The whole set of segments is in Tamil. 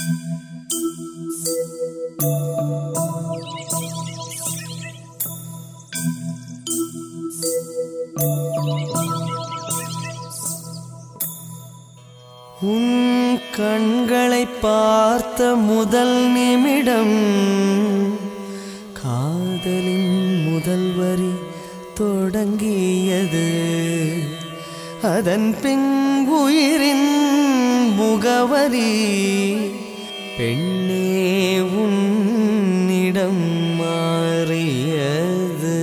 உன் கண்களை பார்த்த முதல் நிமிடம் காதலின் முதல் வரி தொடங்கியது அதன் பின் உயிரின் முகவரி பெண்ணே உன்னிடம் மாறியது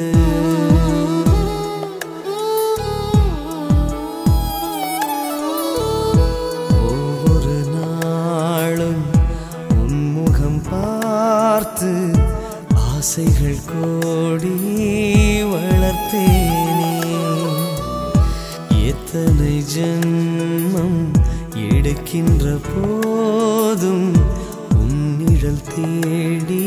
ஒவ்வொரு நாளும் உன்முகம் பார்த்து ஆசைகள் கோடி வளர்த்தேனே எத்தனை ஜென்மம் எடுக்கின்ற போதும் உன்னிழல் தேடி